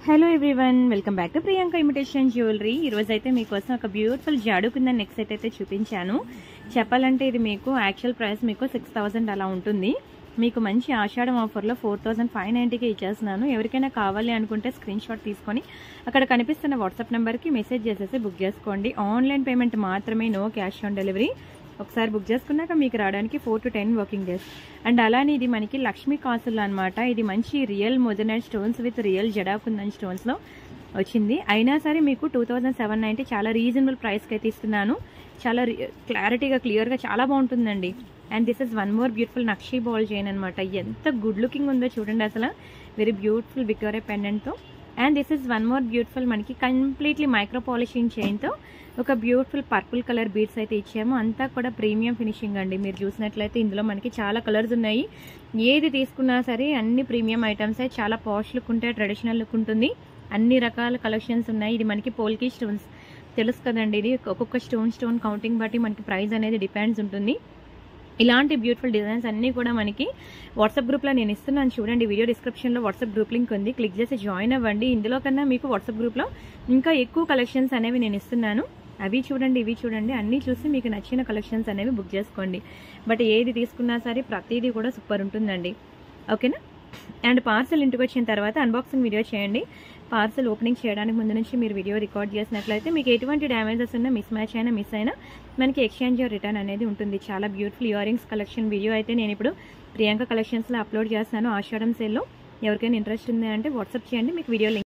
hello everyone welcome back to Priyanka imitation jewellery ఈరోజు అయితే మీకోసం ఒక బ్యూటిఫుల్ జాడు కింద నెక్ సెట్ అయితే చూపించాను చెప్పాలంటే ఇది మీకు యాక్చువల్ ప్రైస్ మీకు సిక్స్ థౌసండ్ అలా ఉంటుంది మీకు మంచి ఆషాఢం ఆఫర్లో ఫోర్ థౌసండ్ ఫైవ్ నైంటీకి ఇచ్చేస్తున్నాను ఎవరికైనా కావాలి అనుకుంటే స్క్రీన్ షాట్ తీసుకొని అక్కడ కనిపిస్తున్న వాట్సాప్ నెంబర్కి మెసేజ్ చేసేసి బుక్ చేసుకోండి ఆన్లైన్ పేమెంట్ మాత్రమే నో క్యాష్ ఆన్ డెలివరీ ఒకసారి బుక్ చేసుకున్నాక మీకు రావడానికి four to ten working days and అలానే ఇది మనకి లక్ష్మీ కాసులు అనమాట ఇది మంచి real moissanite stones with real జడాకుందన్ స్టోన్స్లో వచ్చింది అయినా సరే మీకు టూ థౌజండ్ సెవెన్ నైంటీ చాలా రీజనబుల్ ప్రైస్కి అయితే ఇస్తున్నాను చాలా క్లారిటీగా క్లియర్గా చాలా బాగుంటుందండి and this is one more beautiful nakshi ball chain అనమాట ఎంత గుడ్ లుకింగ్ ఉందో చూడండి అసలు వెరీ బ్యూటిఫుల్ విక్టోరియా పెండెంట్తో and this is one more beautiful మనకి కంప్లీట్లీ మైక్రో పాలిషింగ్ చైన్తో ఒక బ్యూటిఫుల్ పర్పుల్ కలర్ బీడ్స్ అయితే ఇచ్చాము అంతా కూడా ప్రీమియం ఫినిషింగ్ అండి మీరు చూసినట్లయితే ఇందులో మనకి చాలా కలర్స్ ఉన్నాయి ఏది తీసుకున్నా సరే అన్ని ప్రీమియం ఐటమ్స్ చాలా పాష్ లుక్ ఉంటాయి ట్రెడిషనల్ లుక్ ఉంటుంది అన్ని రకాల కలెక్షన్స్ ఉన్నాయి ఇది మనకి పోల్కీ స్టోన్స్ తెలుసు కదండి ఇది ఒక్కొక్క స్టోన్ స్టోన్ కౌంటింగ్ బట్టి మనకి ప్రైస్ అనేది డిపెండ్స్ ఉంటుంది ఇలాంటి బ్యూటిఫుల్ డిజైన్స్ అన్నీ కూడా మనకి వాట్సాప్ గ్రూప్లో నేను ఇస్తున్నాను చూడండి వీడియో డిస్క్రిప్షన్లో వాట్సాప్ గ్రూప్ లింక్ ఉంది క్లిక్ చేసి జాయిన్ అవ్వండి ఇందులో కన్నా మీకు వాట్సాప్ గ్రూప్లో ఇంకా ఎక్కువ కలెక్షన్స్ అనేవి నేను ఇస్తున్నాను అవి చూడండి ఇవి చూడండి అన్నీ చూసి మీకు నచ్చిన కలెక్షన్స్ అనేవి బుక్ చేసుకోండి బట్ ఏది తీసుకున్నా సరే ప్రతిదీ కూడా సూపర్ ఉంటుందండి ఓకేనా అండ్ పార్సల్ ఇంటికి వచ్చిన తర్వాత అన్బాక్సింగ్ వీడియో చేయండి పార్సల్ ఓపెనింగ్ చేయడానికి ముందు నుంచి మీరు వీడియో రికార్డ్ చేసినట్లయితే మీకు ఎటువంటి డ్యామేజెస్ ఉన్నా మిస్ మ్యాచ్ అయినా మిస్ అయినా మనకి ఎక్స్చేంజ్ రిటర్న్ అనేది ఉంటుంది చాలా beautiful earrings collection video అయితే నేను ఇప్పుడు ప్రియాంక కలెక్షన్స్లో అప్లోడ్ చేస్తాను ఆషాఢం సేల్లో ఎవరికైనా ఇంట్రెస్ట్ ఉంది అంటే వాట్సాప్ చేయండి మీకు వీడియో లింక్